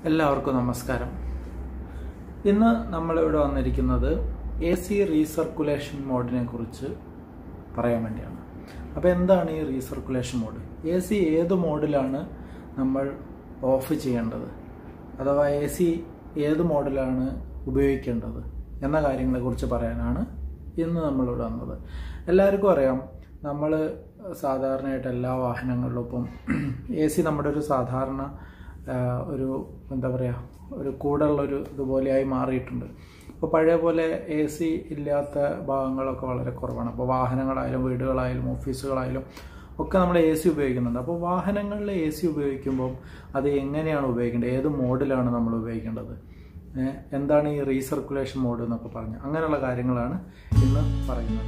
എല്ലാവർക്കും നമസ്കാരം ഇന്ന് നമ്മളിവിടെ വന്നിരിക്കുന്നത് എ സി റീസർക്കുലേഷൻ മോഡിനെ കുറിച്ച് പറയാൻ വേണ്ടിയാണ് അപ്പോൾ എന്താണ് ഈ റീസർക്കുലേഷൻ മോഡ് എ സി ഏത് മോഡിലാണ് നമ്മൾ ഓഫ് ചെയ്യേണ്ടത് അഥവാ എ സി ഏത് മോഡിലാണ് ഉപയോഗിക്കേണ്ടത് എന്ന കാര്യങ്ങളെക്കുറിച്ച് പറയാനാണ് ഇന്ന് നമ്മളിവിടെ വന്നത് എല്ലാവർക്കും അറിയാം നമ്മൾ സാധാരണയായിട്ട് എല്ലാ വാഹനങ്ങളിലും ഇപ്പം എ സി നമ്മുടെ ഒരു സാധാരണ ആ, ഒരു എന്താ പറയുക ഒരു കൂടുള്ളൊരു ഇതുപോലെയായി മാറിയിട്ടുണ്ട് ഇപ്പോൾ പഴയ പോലെ എ സി ഇല്ലാത്ത ഭാഗങ്ങളൊക്കെ വളരെ കുറവാണ് അപ്പോൾ വാഹനങ്ങളായാലും വീടുകളായാലും ഓഫീസുകളായാലും ഒക്കെ നമ്മൾ എ സി ഉപയോഗിക്കുന്നുണ്ട് അപ്പോൾ വാഹനങ്ങളിൽ എ സി ഉപയോഗിക്കുമ്പോൾ അത് എങ്ങനെയാണ് ഉപയോഗിക്കേണ്ടത് ഏത് മോഡിലാണ് നമ്മൾ ഉപയോഗിക്കേണ്ടത് ഏ, എന്താണ് ഈ റീസർക്കുലേഷൻ മോഡ് എന്നൊക്കെ പറഞ്ഞ് അങ്ങനെയുള്ള കാര്യങ്ങളാണ് ഇന്ന് പറയുന്നത്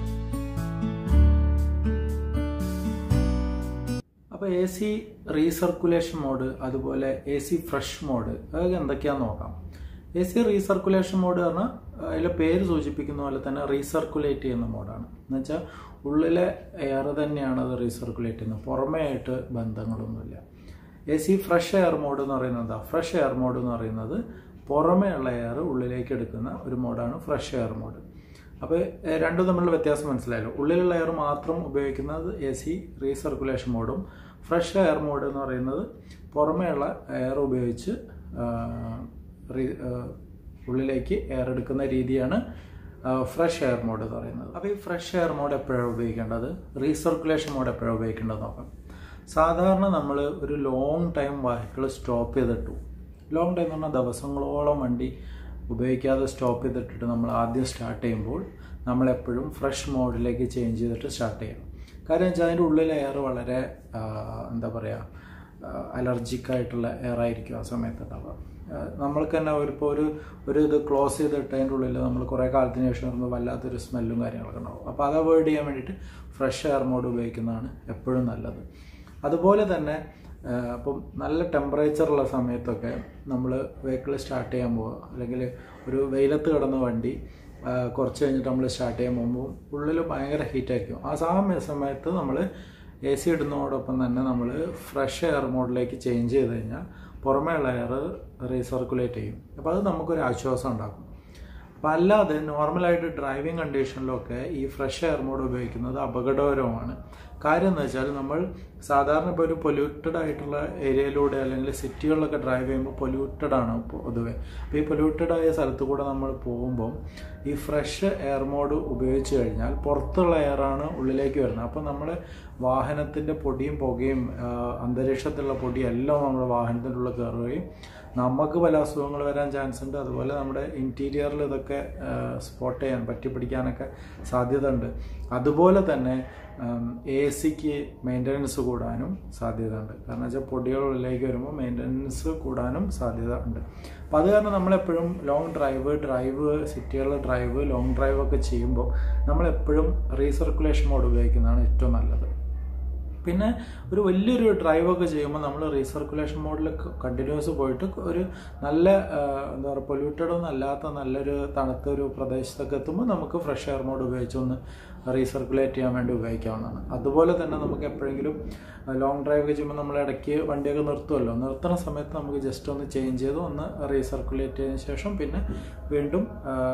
അപ്പോൾ എ സി റീസർക്കുലേഷൻ മോഡ് അതുപോലെ എ സി ഫ്രഷ് മോഡ് അതൊക്കെ എന്തൊക്കെയാണെന്ന് നോക്കാം എ സി റീസർക്കുലേഷൻ മോഡ് പറഞ്ഞാൽ അതിലെ പേര് സൂചിപ്പിക്കുന്ന പോലെ തന്നെ റീസർക്കുലേറ്റ് ചെയ്യുന്ന മോഡാണ് എന്ന് വെച്ചാൽ ഉള്ളിലെ എയർ തന്നെയാണ് അത് റീസർക്കുലേറ്റ് ചെയ്യുന്നത് പുറമേ ആയിട്ട് ബന്ധങ്ങളൊന്നുമില്ല A C fresh air mode എന്ന് പറയുന്നത് എന്താ ഫ്രഷ് എയർ മോഡ് എന്ന് പറയുന്നത് പുറമേ ഉള്ള എയർ ഉള്ളിലേക്ക് എടുക്കുന്ന ഒരു മോഡാണ് ഫ്രഷ് എയർ മോഡ് അപ്പോൾ ഏഹ്, രണ്ടും തമ്മിലുള്ള വ്യത്യാസം മനസ്സിലായല്ലോ ഉള്ളിലുള്ള എയർ മാത്രം ഉപയോഗിക്കുന്നത് എ സി റീസർക്കുലേഷൻ മോഡും ഫ്രഷ് എയർ മോഡ് എന്ന് പറയുന്നത് പുറമേയുള്ള എയർ ഉപയോഗിച്ച് ആഹ്, റീ- ആഹ്, ഉള്ളിലേക്ക് എയർ എടുക്കുന്ന രീതിയാണ് ഫ്രഷ് എയർ മോഡ് എന്ന് പറയുന്നത് അപ്പോൾ ഈ ഫ്രഷ് എയർ മോഡ് എപ്പോഴാണ് ഉപയോഗിക്കേണ്ടത് റീസർക്കുലേഷൻ മോഡ് എപ്പോഴാണ് ഉപയോഗിക്കേണ്ടത് നോക്കാം സാധാരണ നമ്മൾ ഒരു ലോങ് ടൈം വെഹിക്കിൾ സ്റ്റോപ്പ് ചെയ്തിട്ടു ലോങ് ടൈം എന്ന് പറഞ്ഞാൽ ദിവസങ്ങളോളം വണ്ടി ഉപയോഗിക്കാതെ സ്റ്റോപ്പ് ചെയ്തിട്ടിട്ട് നമ്മൾ ആദ്യം സ്റ്റാർട്ട് ചെയ്യുമ്പോൾ നമ്മളെപ്പോഴും ഫ്രഷ് മോഡിലേക്ക് ചേഞ്ച് ചെയ്തിട്ട് സ്റ്റാർട്ട് ചെയ്യണം കാര്യം വെച്ചാൽ അതിൻ്റെ ഉള്ളിലെ എയർ വളരെ ആ, എന്താ പറയുക അലർജിക് ആയിട്ടുള്ള എയർ ആയിരിക്കും ആ സമയത്ത് ഉണ്ടാവുക ആ, നമ്മൾക്ക് തന്നെ ഒരു ഇപ്പോൾ ഒരു ഒരു ഇത് ക്ലോസ് ചെയ്തിട്ട് അതിൻ്റെ ഉള്ളിൽ നമ്മൾ കുറേ കാലത്തിന് ശേഷം വരുമ്പോൾ വല്ലാത്തൊരു സ്മെല്ലും കാര്യങ്ങളൊക്കെ ഉണ്ടാവും അപ്പോൾ അത് അവോയ്ഡ് ചെയ്യാൻ വേണ്ടിയിട്ട് ഫ്രഷ് എയർ മോഡ് ഉപയോഗിക്കുന്നതാണ് എപ്പോഴും നല്ലത് അതുപോലെ തന്നെ ആ, അപ്പം നല്ല ടെമ്പറേച്ചറുള്ള സമയത്തൊക്കെ നമ്മൾ വെഹിക്കിൾ സ്റ്റാർട്ട് ചെയ്യാൻ പോവുക അല്ലെങ്കിൽ ഒരു വെയിലത്ത് കിടന്ന വണ്ടി ആ, കുറച്ച് കഴിഞ്ഞിട്ട് നമ്മൾ സ്റ്റാർട്ട് ചെയ്യാൻ പോകുമ്പോൾ ഉള്ളിൽ ഭയങ്കര ഹീറ്റായിരിക്കും ആ സമയ സമയത്ത് നമ്മൾ എ സി ഇടുന്നതോടൊപ്പം തന്നെ നമ്മൾ ഫ്രഷ് എയർ മോഡിലേക്ക് ചേഞ്ച് ചെയ്ത് കഴിഞ്ഞാൽ പുറമേയുള്ള എയർ റീസർക്കുലേറ്റ് ചെയ്യും അപ്പോൾ അത് നമുക്കൊരു ആശ്വാസം ഉണ്ടാക്കും അപ്പം അല്ലാതെ നോർമലായിട്ട് ഡ്രൈവിംഗ് കണ്ടീഷനിലൊക്കെ ഈ ഫ്രഷ് എയർ മോഡ് ഉപയോഗിക്കുന്നത് അപകടകരവുമാണ് കാര്യം എന്ന് വെച്ചാൽ നമ്മൾ സാധാരണ ഇപ്പോൾ ഒരു പൊല്യൂട്ടഡ് ആയിട്ടുള്ള ഏരിയയിലൂടെ അല്ലെങ്കിൽ സിറ്റികളിലൊക്കെ ഡ്രൈവ് ചെയ്യുമ്പോൾ പൊല്യൂട്ടഡ് ആണ് പൊതുവെ അപ്പോൾ ഈ പൊല്യൂട്ടഡ് ആയ സ്ഥലത്ത് കൂടെ നമ്മൾ പോകുമ്പോൾ ഈ ഫ്രഷ് എയർ മോഡ് ഉപയോഗിച്ച് കഴിഞ്ഞാൽ പുറത്തുള്ള എയറാണ് ഉള്ളിലേക്ക് വരുന്നത് അപ്പോൾ നമ്മൾ വാഹനത്തിൻ്റെ പൊടിയും പുകയും ആ, അന്തരീക്ഷത്തിലുള്ള പൊടിയും എല്ലാം നമ്മുടെ വാഹനത്തിൻ്റെ ഉള്ളിൽ കയറുകയും നമുക്ക് പല അസുഖങ്ങൾ വരാൻ ചാൻസ് ഉണ്ട് അതുപോലെ നമ്മുടെ ഇൻറ്റീരിയറിൽ ഇതൊക്കെ സ്പോട്ട് ചെയ്യാൻ പറ്റി പിടിക്കാനൊക്കെ സാധ്യത ഉണ്ട് അതുപോലെ തന്നെ എ സിക്ക് മെയിൻ്റനൻസ് കൂടാനും സാധ്യത ഉണ്ട് കാരണം വെച്ചാൽ പൊടികൾ ഉള്ളിലേക്ക് വരുമ്പോൾ മെയിൻ്റനൻസ് കൂടാനും സാധ്യത ഉണ്ട് അപ്പോൾ അത് കാരണം നമ്മളെപ്പോഴും ലോങ് ഡ്രൈവ് ഡ്രൈവ് സിറ്റികളിൽ ഡ്രൈവ് ലോങ് ഡ്രൈവ് ഒക്കെ ചെയ്യുമ്പോൾ നമ്മളെപ്പോഴും റീസർക്കുലേഷൻ മോഡ് ഉപയോഗിക്കുന്നതാണ് ഏറ്റവും നല്ലത് പിന്നെ ഒരു വലിയൊരു ഡ്രൈവൊക്കെ ചെയ്യുമ്പോൾ നമ്മൾ റീസർക്കുലേഷൻ മോഡിൽ കണ്ടിന്യൂസ് പോയിട്ട് ഒരു നല്ല ആ, എന്താ പറയുക പൊല്യൂട്ടഡ് ഒന്നും അല്ലാത്ത നല്ലൊരു തണുത്ത ഒരു പ്രദേശത്തൊക്കെ എത്തുമ്പോൾ നമുക്ക് ഫ്രഷ് എയർ മോഡ് ഉപയോഗിച്ചൊന്ന് റീസർക്കുലേറ്റ് ചെയ്യാൻ വേണ്ടി ഉപയോഗിക്കാവുന്നതാണ് അതുപോലെ തന്നെ നമുക്ക് എപ്പോഴെങ്കിലും ലോങ് ഡ്രൈവ് ഒക്കെ ചെയ്യുമ്പോൾ നമ്മൾ ഇടയ്ക്ക് വണ്ടിയൊക്കെ നിർത്തുമല്ലോ നിർത്തുന്ന സമയത്ത് നമുക്ക് ജസ്റ്റ് ഒന്ന് ചേഞ്ച് ചെയ്ത് ഒന്ന് റീസർക്കുലേറ്റ് ചെയ്തതിന് ശേഷം പിന്നെ വീണ്ടും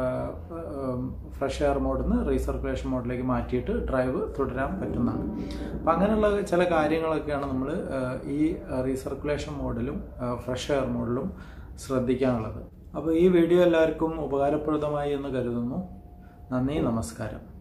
ഫ്രഷ് എയർ മോഡിൽ നിന്ന് റീസർക്കുലേഷൻ മോഡിലേക്ക് മാറ്റിയിട്ട് ഡ്രൈവ് തുടരാൻ പറ്റുന്നതാണ് അപ്പം അങ്ങനെയുള്ള ചില കാര്യങ്ങളൊക്കെയാണ് നമ്മൾ ഈ റീസർക്കുലേഷൻ മോഡിലും ഫ്രഷ് എയർ മോഡിലും ശ്രദ്ധിക്കാനുള്ളത് അപ്പോൾ ഈ വീഡിയോ എല്ലാവർക്കും ഉപകാരപ്രദമായി എന്ന് കരുതുന്നു നന്ദി നമസ്കാരം